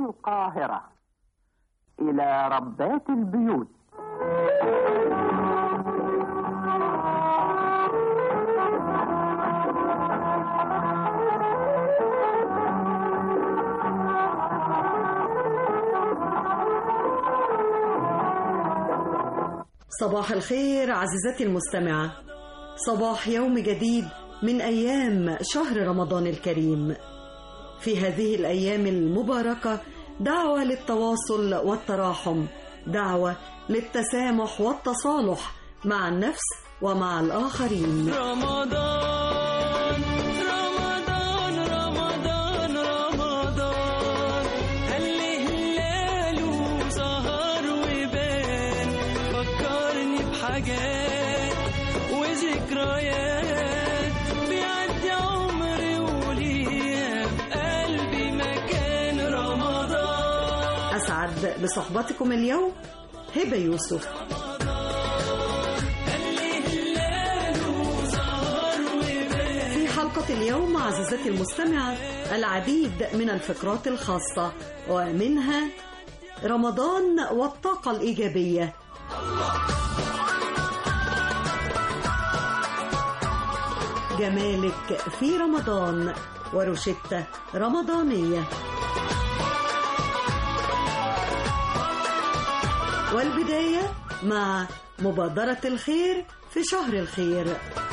القاهرة إلى ربات البيوت صباح الخير عزيزتي المستمعة صباح يوم جديد من أيام شهر رمضان الكريم في هذه الأيام المباركة دعوة للتواصل والتراحم دعوة للتسامح والتصالح مع النفس ومع الآخرين رمضان رمضان رمضان رمضان هل هلاله سهر وبان فكرني بحاجات وذكريات بيعدي عمري وليا في قلبي مكان رمضان أسعد بصحبتكم اليوم هبة يوسف في حلقة اليوم عزيزتي المستمعة العديد من الفقرات الخاصة ومنها رمضان والطاقة الإيجابية جمالك في رمضان وروشتة رمضانية والبداية مع مبادرة الخير في شهر الخير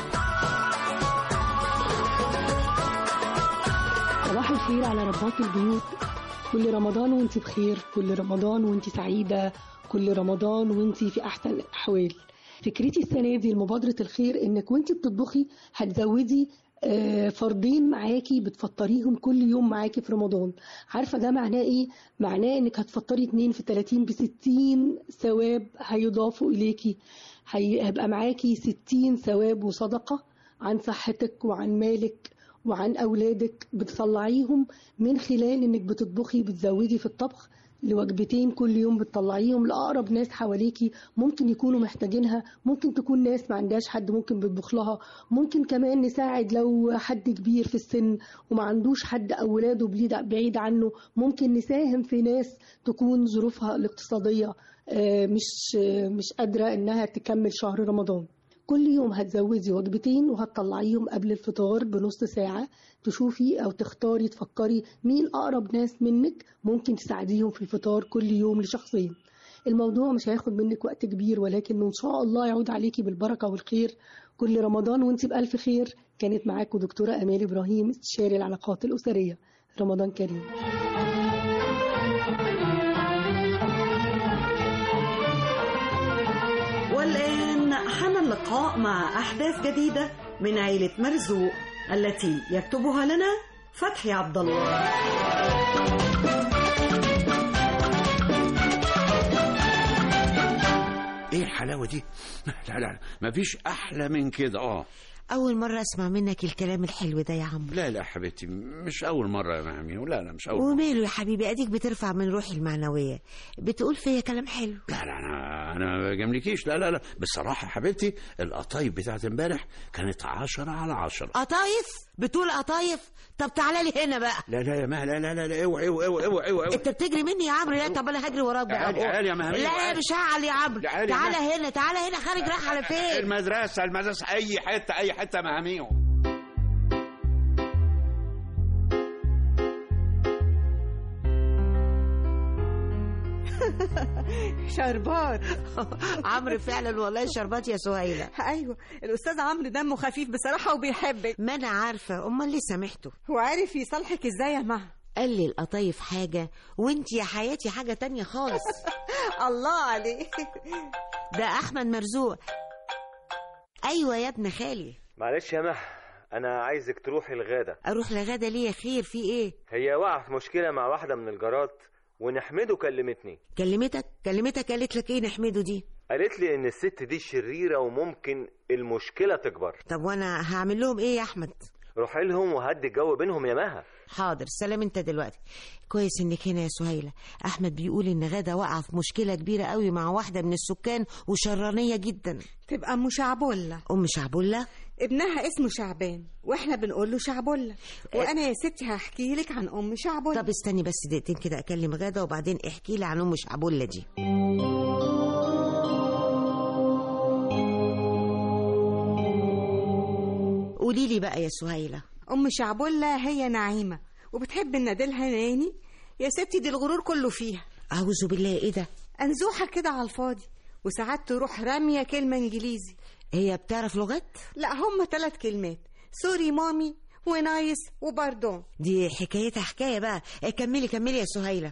صباح الخير على رباط البيوت كل رمضان وانت بخير كل رمضان وانت سعيدة كل رمضان وانت في أحسن الأحوال فكرتي السنة دي لمبادرة الخير انك وانت بتطبخي هتزودي آه، فردين معاكي بتفطريهم كل يوم معاكي في رمضان عارفة ده معناه ايه؟ معناه انك هتفطري اتنين في 30 ب 60 ثواب هيضافوا اليكي هي- هيبقى معاكي 60 ثواب وصدقة عن صحتك وعن مالك وعن أولادك بتطلعيهم من خلال إنك بتطبخي بتزودي في الطبخ لوجبتين كل يوم بتطلعيهم لأقرب ناس حواليكي ممكن يكونوا محتاجينها ممكن تكون ناس ما عندهاش حد ممكن بيطبخ لها ممكن كمان نساعد لو حد كبير في السن وما عندوش حد أو ولاده بعيد- بعيد عنه ممكن نساهم في ناس تكون ظروفها الاقتصادية آه، مش آه، مش قادرة إنها تكمل شهر رمضان كل يوم هتزودي وجبتين وهتطلعيهم قبل الفطار بنص ساعة تشوفي أو تختاري تفكري مين أقرب ناس منك ممكن تساعديهم في الفطار كل يوم لشخصين الموضوع مش هياخد منك وقت كبير ولكنه إن شاء الله يعود عليكي بالبركة والخير كل رمضان وانت بألف خير كانت معاكم دكتورة أمال إبراهيم استشاري العلاقات الأسرية رمضان كريم والآن حان اللقاء مع أحداث جديدة من عيلة مرزوق التي يكتبها لنا فتحي عبد الله ايه الحلاوه دي لا لا مفيش احلى من كده اه أول مرة أسمع منك الكلام الحلو ده يا عمرو لا لا حبيبتي مش اول مره يا مامي لا لا مش اول مرة. وماله يا حبيبي أديك بترفع من روحي المعنوية بتقول فيا كلام حلو لا لا انا انا ما بجاملكيش لا لا لا بصراحه حبيبتي القطايف بتاعت امبارح كانت عشرة على عشرة قطايف بتقول قطايف طب تعالى لي هنا بقى لا لا يا مها لا لا لا لا اوعي اوعي اوعي اوعي اوعي انت بتجري مني يا عمرو لا طب انا هجري وراك بقى تعالي- تعالي يا مهامير، لا لا تعالي. مش هعلي يا عمرو تعالي يا تعالى مها. هنا تعالى هنا خارج رايح على فين المدرسه المدرسه اي حته اي حته مهاميهم شربات عمرو فعلا والله شربات يا سهيلة ايوه الاستاذ عمرو دمه خفيف بصراحه وبيحبك ما أنا عارفة أمال ليه سامحته هو عارف يصالحك ازاي يا مها قال لي القطايف حاجة وانت يا حياتي حاجة تانية خالص الله عليك ده أحمد مرزوق أيوة يا ابن خالي معلش يا مح انا عايزك تروحي الغدا أروح لغدا ليه يا خير في إيه هي واقعه في مشكله مع واحده من الجارات ونحمده كلمتني كلمتك كلمتك قالت لك إيه نحمده دي قالت لي ان الست دي شريره وممكن المشكله تكبر طب وأنا هعمل لهم إيه يا أحمد روحي لهم وهدي الجو بينهم يا مها حاضر سلام انت دلوقتي كويس انك هنا يا سهيلة احمد بيقول ان غادة واقعة في مشكلة كبيرة قوي مع واحدة من السكان وشرانية جدا تبقى ام شعبولة ام شعبولة ابنها اسمه شعبان واحنا بنقول له شعبولة وانا يا ستي هحكي لك عن ام شعبولة طب استني بس دقيقتين كده اكلم غادة وبعدين احكي لي عن ام شعبولة دي قولي لي بقى يا سهيلة ام شعبولة هي نعيمة وبتحب ننادلها ناني يا ستي دي الغرور كله فيها اعوذ بالله ايه ده انزوحة كده على الفاضي وساعات تروح رامية كلمة انجليزي هي بتعرف لغات لا هم ثلاث كلمات سوري مامي ونايس وباردون دي حكايتها حكاية بقى إيه، كملي كملي يا سهيلة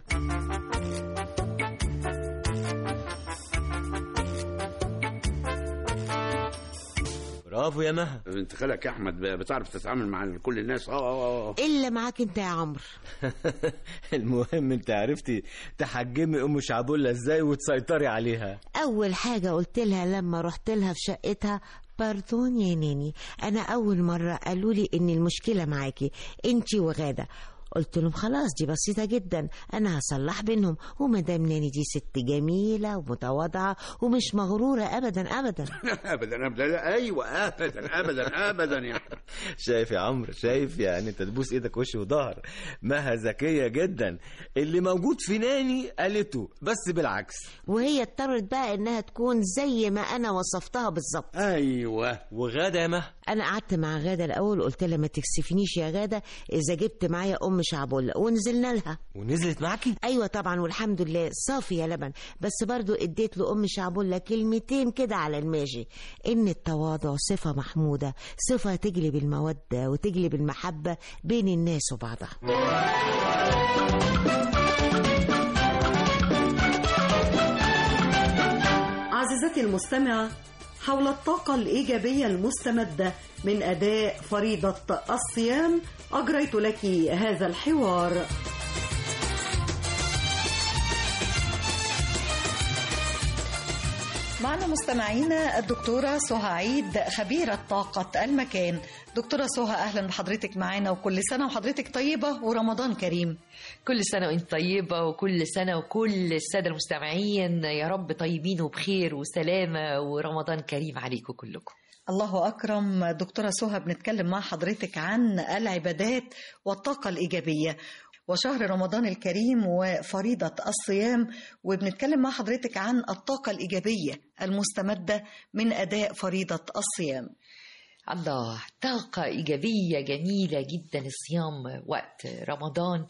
برافو يا مها انت خلك يا احمد بتعرف تتعامل مع كل الناس اه اه اه الا معاك انت يا عمرو المهم انت عرفتي تحجمي ام شعبولة ازاي وتسيطري عليها اول حاجه قلت لها لما رحت لها في شقتها باردون يا ناني انا اول مره قالوا لي ان المشكله معاكي انتي وغاده قلت لهم خلاص دي بسيطة جدا أنا هصلح بينهم ومدام ناني دي ست جميلة ومتواضعة ومش مغرورة أبدا أبدا ابدا ابدا لا، ايوه ابدا ابدا ابدا يا احمد شايف يا عمرو شايف يعني انت تبوس ايدك وش وظهر مها ذكية جدا اللي موجود في ناني قالته بس بالعكس وهي اضطرت بقى إنها تكون زي ما أنا وصفتها بالظبط ايوه وغادة يا مها انا قعدت مع غاده الاول قلت لها ما تكسفنيش يا غاده اذا جبت معايا ام شعبولة ونزلنا لها ونزلت معاكي ايوه طبعا والحمد لله صافي يا لبن بس برضو اديت له ام شعبولة كلمتين كده على الماشي ان التواضع صفه محموده صفه تجلب الموده وتجلب المحبه بين الناس وبعضها عزيزتي المستمعة حول الطاقة الإيجابية المستمدة من أداء فريضة الصيام أجريت لك هذا الحوار معنا مستمعينا الدكتورة سهى عيد خبيرة طاقة المكان دكتورة سهى أهلا بحضرتك معانا وكل سنة وحضرتك طيبة ورمضان كريم كل سنة وانت طيبة وكل سنة وكل السادة المستمعين يا رب طيبين وبخير وسلامة ورمضان كريم عليكم كلكم الله أكرم دكتورة سهى بنتكلم مع حضرتك عن العبادات والطاقة الإيجابية وشهر رمضان الكريم وفريضة الصيام وبنتكلم مع حضرتك عن الطاقة الإيجابية المستمدة من أداء فريضة الصيام الله طاقة إيجابية جميلة جدا الصيام وقت رمضان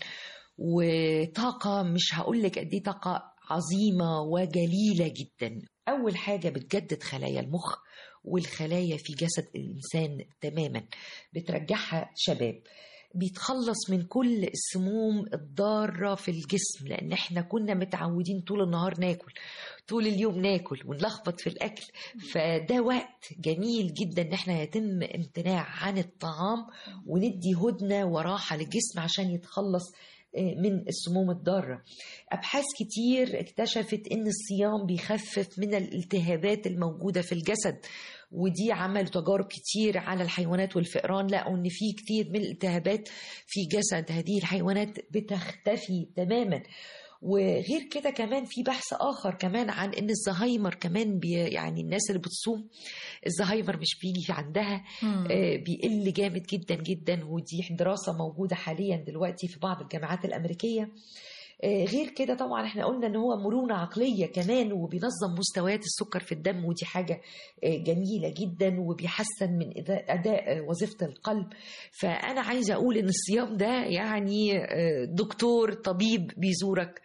وطاقة مش هقولك قد إيه طاقة عظيمة وجليلة جدا أول حاجة بتجدد خلايا المخ والخلايا في جسد الإنسان تماما بترجعها شباب بيتخلص من كل السموم الضارة في الجسم لأن احنا كنا متعودين طول النهار ناكل طول اليوم ناكل ونلخبط في الأكل فده وقت جميل جدا ان احنا يتم امتناع عن الطعام وندي هدنة وراحة للجسم عشان يتخلص من السموم الضارة أبحاث كتير اكتشفت إن الصيام بيخفف من الالتهابات الموجودة في الجسد ودي عملوا تجارب كتير على الحيوانات والفئران لقوا ان في كتير من الالتهابات في جسد هذه الحيوانات بتختفي تماما وغير كده كمان في بحث اخر كمان عن ان الزهايمر كمان بي يعني الناس اللي بتصوم الزهايمر مش بيجي عندها آه بيقل جامد جدا جدا ودي دراسه موجوده حاليا دلوقتي في بعض الجامعات الامريكيه غير كده طبعا احنا قلنا ان هو مرونة عقلية كمان وبينظم مستويات السكر في الدم ودي حاجة جميلة جدا وبيحسن من أداء وظيفة القلب فأنا عايزة أقول إن الصيام ده يعني دكتور طبيب بيزورك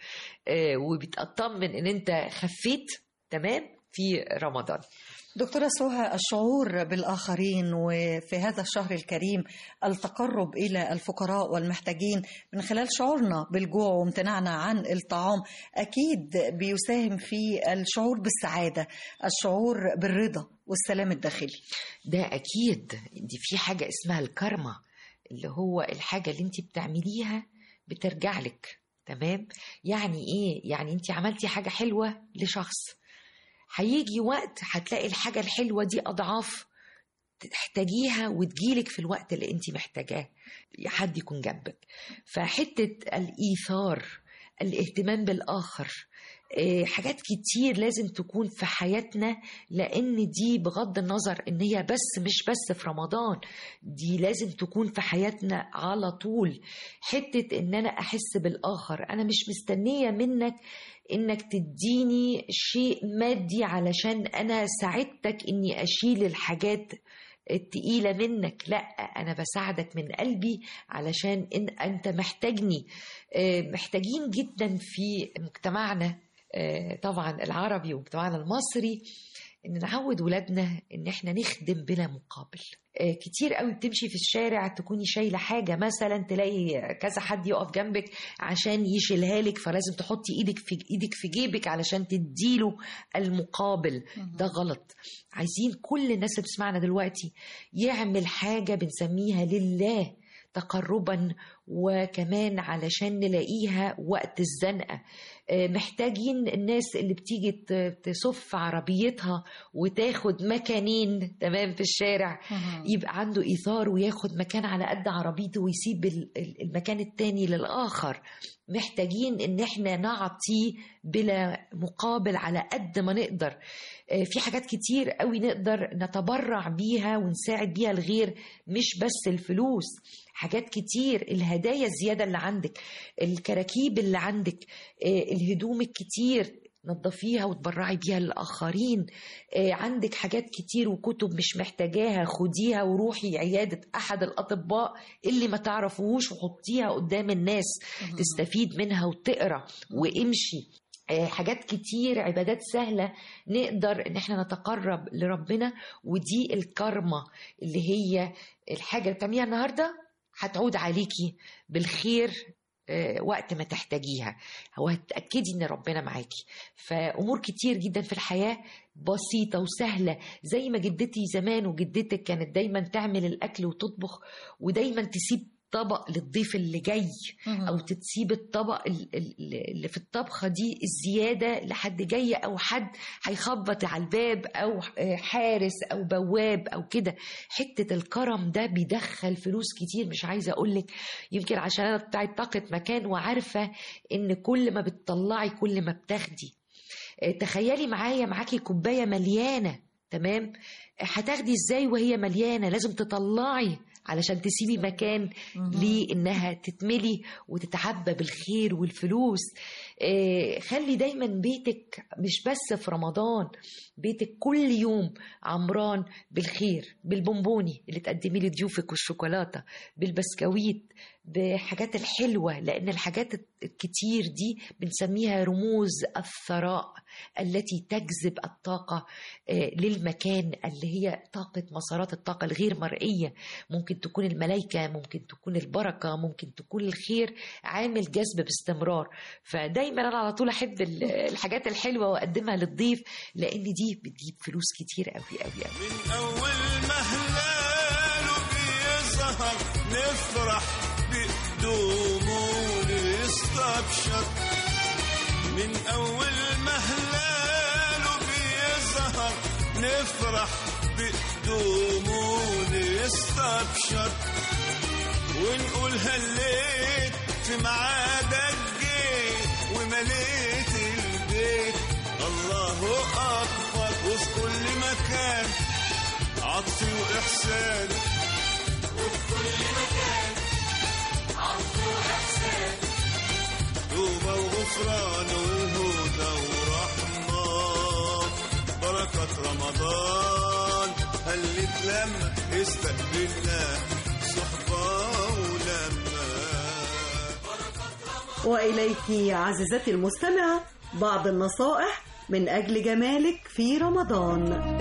وبتطمن إن أنت خفيت تمام في رمضان دكتورة سهى الشعور بالآخرين وفي هذا الشهر الكريم التقرب إلى الفقراء والمحتاجين من خلال شعورنا بالجوع وامتناعنا عن الطعام أكيد بيساهم في الشعور بالسعادة الشعور بالرضا والسلام الداخلي ده أكيد دي في حاجة اسمها الكارما اللي هو الحاجة اللي انت بتعمليها بترجع لك تمام يعني ايه يعني انت عملتي حاجة حلوة لشخص هيجي وقت هتلاقي الحاجة الحلوة دي أضعاف تحتاجيها وتجيلك في الوقت اللي انت محتاجاه حد يكون جنبك فحتة الإيثار الاهتمام بالآخر آه، حاجات كتير لازم تكون في حياتنا لأن دي بغض النظر إن هي بس مش بس في رمضان دي لازم تكون في حياتنا على طول حتة إن أنا أحس بالآخر أنا مش مستنية منك إنك تديني شيء مادي علشان أنا ساعدتك إني أشيل الحاجات التقيلة منك لا أنا بساعدك من قلبي علشان إن أنت محتاجني آه، محتاجين جدا في مجتمعنا آه، طبعا العربي ومجتمعنا المصري ان نعود ولادنا ان احنا نخدم بلا مقابل آه، كتير قوي بتمشي في الشارع تكوني شايله حاجه مثلا تلاقي كذا حد يقف جنبك عشان يشيلها لك فلازم تحطي ايدك في ايدك في جيبك علشان تديله المقابل ده غلط عايزين كل الناس اللي بتسمعنا دلوقتي يعمل حاجه بنسميها لله تقربا وكمان علشان نلاقيها وقت الزنقه آه، محتاجين الناس اللي بتيجي ت- تصف عربيتها وتاخد مكانين تمام في الشارع يبقى عنده إيثار وياخد مكان على قد عربيته ويسيب ال- ال- المكان التاني للآخر محتاجين إن احنا نعطي بلا مقابل على قد ما نقدر آه، في حاجات كتير قوي نقدر نتبرع بيها ونساعد بيها الغير مش بس الفلوس حاجات كتير الهدايا الزيادة اللي عندك الكراكيب اللي عندك آه، الهدوم الكتير نظفيها وتبرعي بيها للآخرين آه، عندك حاجات كتير وكتب مش محتاجاها خديها وروحي عيادة أحد الأطباء اللي ما تعرفوهوش وحطيها قدام الناس تستفيد منها وتقرأ وامشي آه، حاجات كتير عبادات سهلة نقدر ان احنا نتقرب لربنا ودي الكرمة اللي هي الحاجة اللي بتعمليها النهاردة هتعود عليكي بالخير آه، وقت ما تحتاجيها وهتأكدي ان ربنا معاكي فأمور كتير جدا في الحياة بسيطة وسهلة زي ما جدتي زمان وجدتك كانت دايما تعمل الأكل وتطبخ ودايما تسيب طبق للضيف اللي جاي او تسيب الطبق ال- ال- اللي في الطبخه دي الزياده لحد جاي او حد هيخبط على الباب او حارس او بواب او كده حته الكرم ده بيدخل فلوس كتير مش عايزه اقول لك يمكن عشان انا بتاعت طاقه مكان وعارفه ان كل ما بتطلعي كل ما بتاخدي آه، تخيلي معايا معاكي كوبايه مليانه تمام هتاخدي ازاي وهي مليانه لازم تطلعي علشان تسيبي مكان لانها تتملي وتتعبى بالخير والفلوس آه، خلي دايما بيتك مش بس في رمضان بيتك كل يوم عمران بالخير بالبونبوني اللي تقدمي لضيوفك والشوكولاته بالبسكويت بحاجات الحلوه لان الحاجات الكتير دي بنسميها رموز الثراء التي تجذب الطاقه آه، للمكان اللي هي طاقه مسارات الطاقه الغير مرئيه ممكن تكون الملائكه ممكن تكون البركه ممكن تكون الخير عامل جذب باستمرار فدايما انا على طول احب ال- الحاجات الحلوه واقدمها للضيف لان دي بتجيب فلوس كتير قوي قوي قوي أول ما هلاله بيظهر نفرح بقدومه ونستبشر من أول ما هلاله بيظهر نفرح بقدومه ونستبشر ونقول هليت في ميعادك جيت ومليت البيت الله أكبر وفي كل مكان عطف وإحسان وفي كل مكان عطف وإحسان توبة وغفران وهدى ورحمة بركة رمضان هلت لما استقبلنا صحبة ولما وإليك عزيزتي المستمعة بعض النصائح من أجل جمالك في رمضان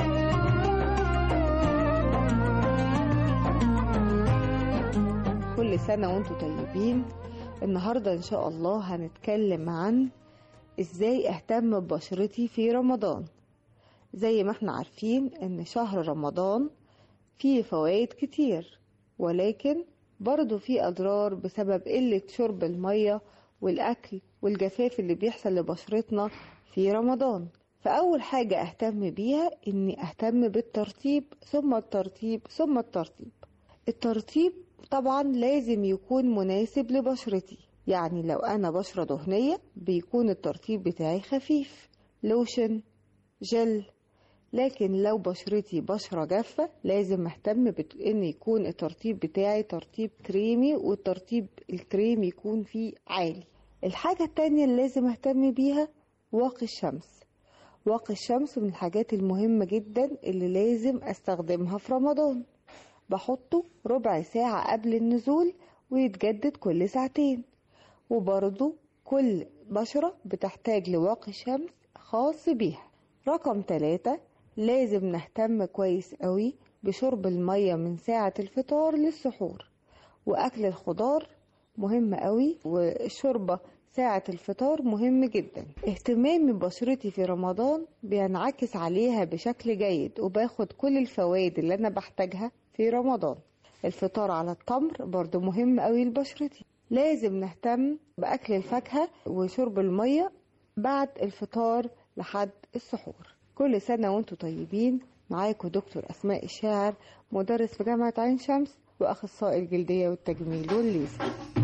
كل سنة وانتم طيبين النهاردة ان شاء الله هنتكلم عن ازاي اهتم ببشرتي في رمضان زي ما احنا عارفين ان شهر رمضان فيه فوائد كتير ولكن برضو فيه اضرار بسبب قلة شرب المية والاكل والجفاف اللي بيحصل لبشرتنا في رمضان فأول حاجة أهتم بيها إني أهتم بالترطيب ثم الترطيب ثم الترطيب الترطيب طبعا لازم يكون مناسب لبشرتي يعني لو أنا بشرة دهنية بيكون الترطيب بتاعي خفيف لوشن جل لكن لو بشرتي بشرة جافة لازم اهتم بان يكون الترطيب بتاعي ترطيب كريمي والترطيب الكريم يكون فيه عالي الحاجة التانية اللي لازم اهتم بيها واقي الشمس واقي الشمس من الحاجات المهمة جدا اللي لازم استخدمها في رمضان بحطه ربع ساعة قبل النزول ويتجدد كل ساعتين وبرضه كل بشرة بتحتاج لواقي شمس خاص بيها رقم ثلاثة لازم نهتم كويس قوي بشرب المية من ساعة الفطار للسحور وأكل الخضار مهم قوي والشوربة ساعة الفطار مهم جدا اهتمامي ببشرتي في رمضان بينعكس عليها بشكل جيد وباخد كل الفوائد اللي أنا بحتاجها في رمضان الفطار على التمر برضو مهم قوي لبشرتي لازم نهتم بأكل الفاكهة وشرب المية بعد الفطار لحد السحور كل سنة وانتم طيبين معاكم دكتور أسماء الشاعر مدرس في جامعة عين شمس وأخصائي الجلدية والتجميل والليزر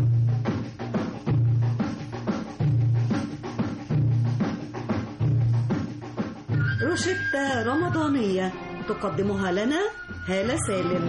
روشتة رمضانية تقدمها لنا هالة سالم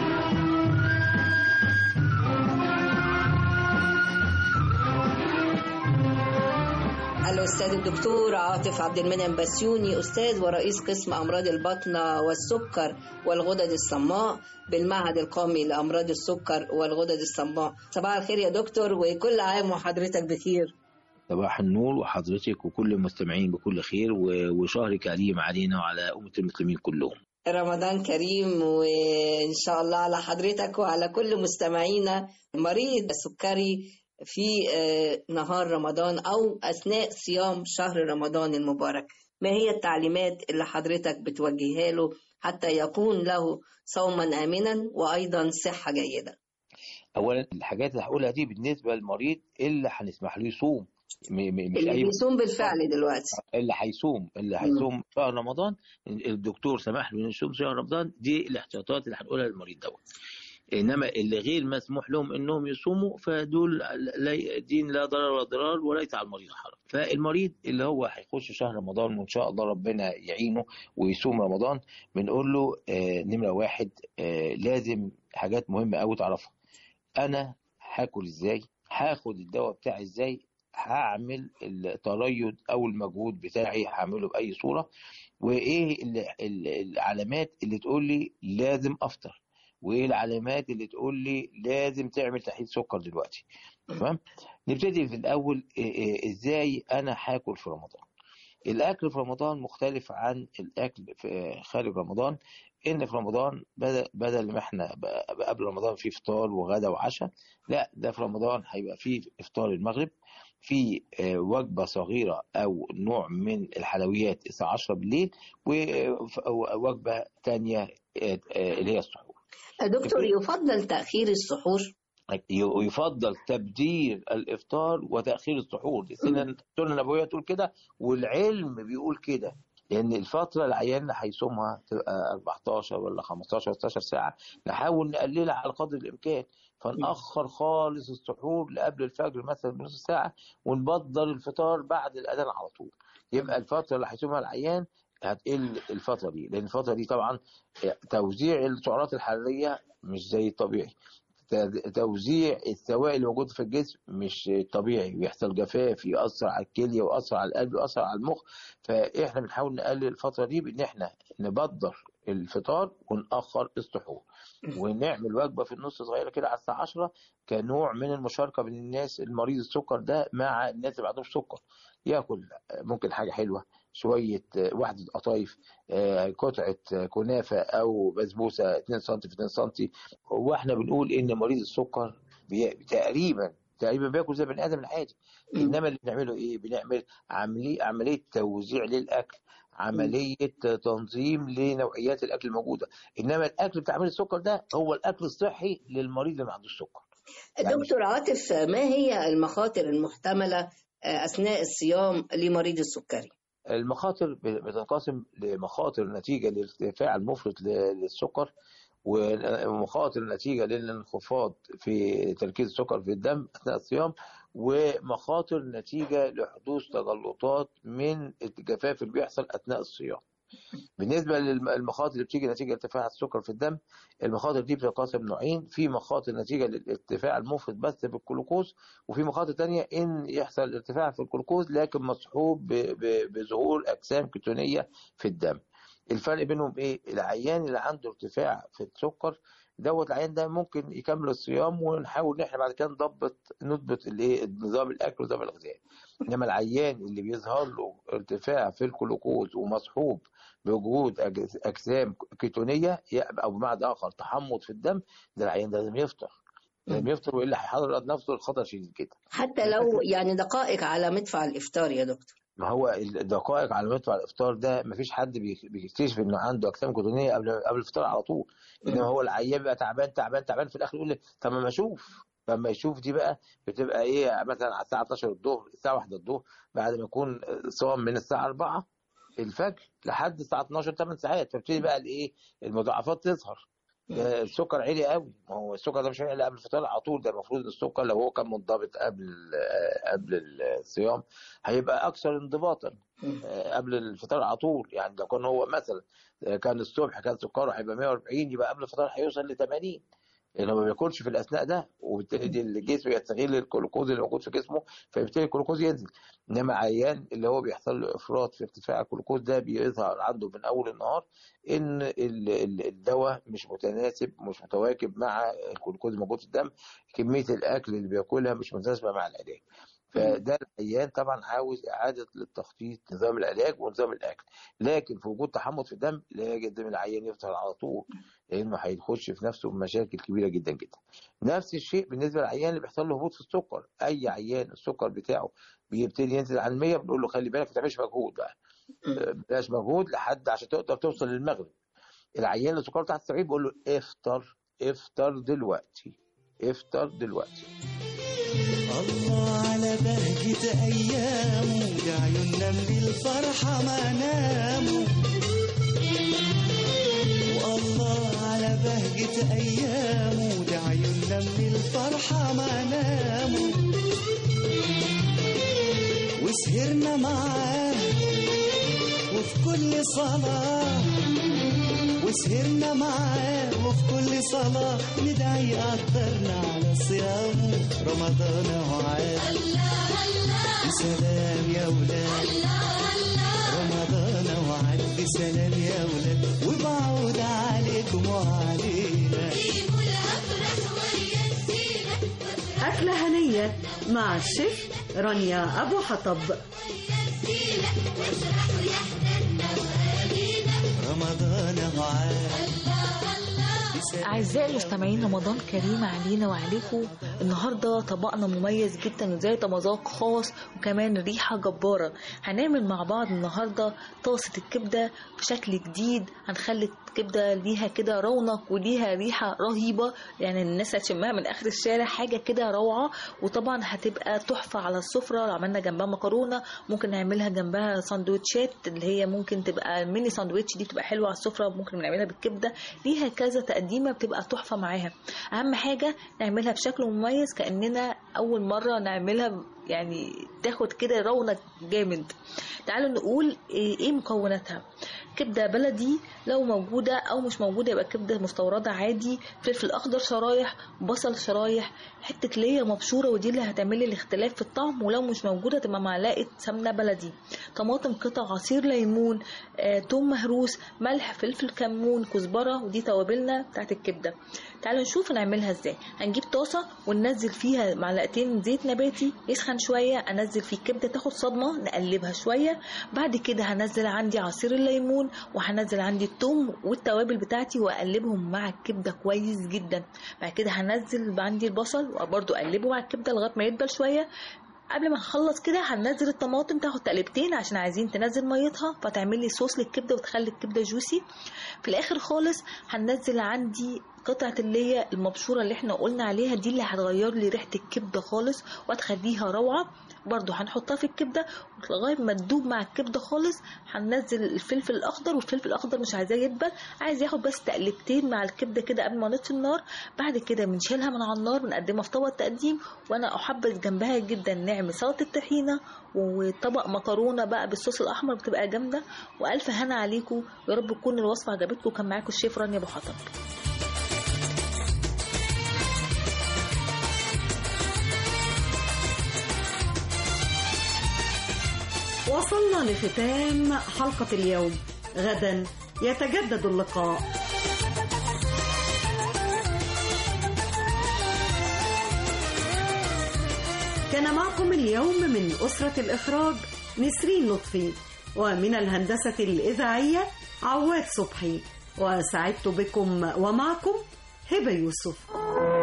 الأستاذ الدكتور عاطف عبد المنعم بسيوني أستاذ ورئيس قسم أمراض البطنة والسكر والغدد الصماء بالمعهد القومي لأمراض السكر والغدد الصماء صباح الخير يا دكتور وكل عام وحضرتك بخير صباح النور وحضرتك وكل المستمعين بكل خير و- وشهر كريم علينا وعلى أمة المسلمين كلهم رمضان كريم وإن شاء الله على حضرتك وعلى كل مستمعينا مريض سكري في آه، نهار رمضان أو أثناء صيام شهر رمضان المبارك ما هي التعليمات اللي حضرتك بتوجهها له حتى يكون له صوما آمنا وأيضا صحة جيدة أولا الحاجات اللي هقولها دي بالنسبة للمريض اللي هنسمح له يصوم م- م- مش اللي أي بيصوم بالفعل دلوقتي اللي هيصوم اللي هيصوم شهر رمضان الدكتور سمح له انه يصوم شهر رمضان دي الاحتياطات اللي هنقولها للمريض دوت انما اللي غير مسموح لهم انهم يصوموا فدول لا دين لا ضرر ولا ضرار وليس على المريض حرج فالمريض اللي هو هيخش شهر رمضان وان شاء الله ربنا يعينه ويصوم رمضان بنقول له آه نمره واحد آه لازم حاجات مهمه قوي تعرفها انا هاكل ازاي هاخد الدواء بتاعي ازاي هعمل التريض او المجهود بتاعي هعمله باي صوره وايه ال- ال- العلامات اللي تقول لي لازم افطر وايه العلامات اللي تقول لي لازم تعمل تحليل سكر دلوقتي تمام نبتدي في الاول إيه- إيه ازاي انا هاكل في رمضان الاكل في رمضان مختلف عن الاكل في خارج رمضان ان في رمضان بدل بدل ما احنا ب- قبل رمضان في فطار وغدا وعشاء لا ده في رمضان هيبقى في افطار المغرب في آه، وجبه صغيره او نوع من الحلويات الساعه 10 بالليل ووجبه تانية آه، آه، اللي هي السحور دكتور يفضل تأخير السحور ي- يفضل تبديل الافطار وتاخير السحور السنه السنه النبويه تقول كده والعلم بيقول كده لان الفتره العيان اللي هيصومها تبقى 14 ولا 15 16 ساعه نحاول نقللها على قدر الامكان فنأخر خالص السحور لقبل الفجر مثلا بنص ساعه ونبدل الفطار بعد الاذان على طول يبقى الفتره اللي هيصومها العيان هتقل الفتره دي لان الفتره دي طبعا توزيع السعرات الحراريه مش زي الطبيعي ت- توزيع السوائل اللي موجوده في الجسم مش طبيعي بيحصل جفاف يأثر على الكليه ويأثر على القلب ويأثر على المخ فاحنا بنحاول نقلل الفتره دي بان احنا نبدر الفطار ونأخر السحور ونعمل وجبه في النص صغيره كده على الساعه 10 كنوع من المشاركه بين الناس المريض السكر ده مع الناس اللي عندهم سكر ياكل ممكن حاجه حلوه شويه وحده قطايف آه، قطعه كنافه او بسبوسه 2 سم في 2 سم واحنا بنقول ان مريض السكر بي... تقريبا تقريبا بياكل زي البني ادم العادي انما اللي بنعمله ايه بنعمل عمليه عمليه توزيع للاكل عمليه تنظيم لنوعيات الاكل الموجوده انما الاكل بتاع مريض السكر ده هو الاكل الصحي للمريض اللي ما عندوش سكر دكتور عاطف ما هي المخاطر المحتملة آه، أثناء الصيام لمريض السكري المخاطر ب- بتنقسم لمخاطر نتيجة للارتفاع المفرط ل- للسكر ومخاطر نتيجة للانخفاض في تركيز السكر في الدم أثناء الصيام ومخاطر نتيجة لحدوث تجلطات من الجفاف اللي بيحصل أثناء الصيام بالنسبة للمخاطر اللي بتيجي نتيجة ارتفاع السكر في الدم المخاطر دي بتنقسم نوعين في مخاطر نتيجة للارتفاع المفرط بس بالجلوكوز وفي مخاطر تانية إن يحصل ارتفاع في الجلوكوز لكن مصحوب ب- ب- بظهور أجسام كتونية في الدم الفرق بينهم إيه العيان اللي عنده ارتفاع في السكر دوت العيان ده ممكن يكمل الصيام ونحاول ان احنا بعد كده نضبط نضبط الايه نظام الاكل والنظام الغذائي انما العيان اللي بيظهر له ارتفاع في الجلوكوز ومصحوب بوجود أجز- اجسام كيتونيه يبقى- او بمعنى اخر تحمض في الدم ده العيان ده لازم يفطر لازم يفطر والا هيحضر نفسه لخطر شديد جدا حتى لو يعني دقائق على مدفع الإفطار يا دكتور ما هو الدقائق على مدفع الافطار ده ما فيش حد بيك- بيكتشف انه عنده اجسام كتونيه قبل قبل الفطار على طول انما هو العيان بيبقى تعبان تعبان تعبان في الاخر يقول لي طب ما اشوف لما يشوف دي بقى بتبقى ايه مثلا على الساعه 12 الظهر الساعه 1 الظهر بعد ما يكون صام من الساعه 4 الفجر لحد الساعه 12 8 ساعات فبتبتدي بقى الايه المضاعفات تظهر ده السكر عالي قوي ما هو السكر ده مش عالي قبل الفطار على طول ده المفروض ان السكر لو هو كان منضبط قبل قبل الصيام هيبقى اكثر انضباطا قبل الفطار على طول يعني لو كان هو مثلا كان الصبح كان سكره هيبقى 140 يبقى قبل الفطار هيوصل ل 80 لانه ما بياكلش في الاثناء ده وبالتالي الجسم يستغل الجلوكوز اللي موجود في جسمه فيبتدي الجلوكوز ينزل انما عيان اللي هو بيحصل له افراط في ارتفاع الجلوكوز ده بيظهر عنده من اول النهار ان ال- ال- الدواء مش متناسب مش متواكب مع الجلوكوز الموجود في الدم كميه الاكل اللي بياكلها مش متناسبه مع العلاج فده العيان طبعا عاوز اعاده للتخطيط نظام العلاج ونظام الاكل لكن في وجود تحمض في الدم لا يجب ان العيان يفطر على طول لانه هيخش في نفسه بمشاكل كبيره جدا جدا نفس الشيء بالنسبه للعيان اللي بيحصل له هبوط في السكر اي عيان السكر بتاعه بيبتدي ينزل عن 100 بنقول له خلي بالك ما تعملش مجهود بقى بلاش مجهود لحد عشان تقدر توصل للمغرب العيان اللي سكره تحت 70 بقول له افطر افطر دلوقتي افطر دلوقتي الله على بهجة أيامه ده عيوننا من الفرحة ما ناموا والله على بهجة أيامه ده عيوننا من الفرحة ما ناموا وسهرنا معاه وفي كل صلاة وسهرنا معاه وفي كل صلاة ندعي يقدرنا على صيامه رمضان وعاد بسلام يا ولاد رمضان وعد بسلام يا ولاد وبعود عليكم وعلينا أكلة هنية مع الشيف رانيا أبو حطب رمضان وعاد أعزائي المستمعين رمضان كريم علينا وعليكم النهاردة طبقنا مميز جدا وذات مذاق خاص وكمان ريحة جبارة هنعمل مع بعض النهاردة طاسة الكبدة بشكل جديد هنخلي الكبدة ليها كده رونق وليها ريحة رهيبة يعني الناس هتشمها من آخر الشارع حاجة كده روعة وطبعا هتبقى تحفة على السفرة لو عملنا جنبها مكرونة ممكن نعملها جنبها سندوتشات اللي هي ممكن تبقى ميني ساندوتش دي بتبقى حلوة على السفرة ممكن نعملها بالكبدة ليها كذا تقديمة بتبقى تحفة معاها أهم حاجة نعملها بشكل مميز كأننا أول مرة نعملها يعني تاخد كده رونق جامد تعالوا نقول ايه إيه مكوناتها كبده بلدي لو موجوده او مش موجوده يبقى كبده مستورده عادي فلفل اخضر شرايح بصل شرايح حته ليا مبشوره ودي اللي هتعمل لي الاختلاف في الطعم ولو مش موجوده تبقى معلقه سمنه بلدي طماطم قطع عصير ليمون آه، توم مهروس ملح فلفل كمون كزبره ودي توابلنا بتاعت الكبده تعالوا نشوف نعملها ازاي هنجيب طاسه وننزل فيها معلقتين زيت نباتي يسخن شويه انزل فيه الكبده تاخد صدمه نقلبها شويه بعد كده هنزل عندي عصير الليمون وهنزل عندي الثوم والتوابل بتاعتي واقلبهم مع الكبده كويس جدا بعد كده هنزل عندي البصل وبرده اقلبه مع الكبده لغايه ما يدبل شويه قبل ما نخلص كده هننزل الطماطم تاخد تقلبتين عشان عايزين تنزل ميتها فتعمل لي صوص للكبده وتخلي الكبده جوسي في الاخر خالص هننزل عندي قطعة اللي هي المبشورة اللي احنا قلنا عليها دي اللي هتغير لي ريحة الكبدة خالص وهتخليها روعة برضو هنحطها في الكبدة لغاية ما تدوب مع الكبدة خالص هننزل الفلفل الأخضر والفلفل الأخضر مش عايزاه يدبل عايز ياخد بس تقلبتين مع الكبدة كده قبل ما نطفي النار بعد كده بنشيلها من على النار بنقدمها في طبق التقديم وأنا أحبذ جنبها جدا نعمل سلطة طحينة وطبق مكرونة بقى بالصوص الأحمر بتبقى جامدة وألف هنا عليكم ويا رب تكون الوصفة عجبتكم كان معاكم الشيف رانيا أبو حطب وصلنا لختام حلقة اليوم غدا يتجدد اللقاء كان معكم اليوم من أسرة الإخراج نسرين لطفي ومن الهندسة الإذاعية عواد صبحي وسعدت بكم ومعكم هبة يوسف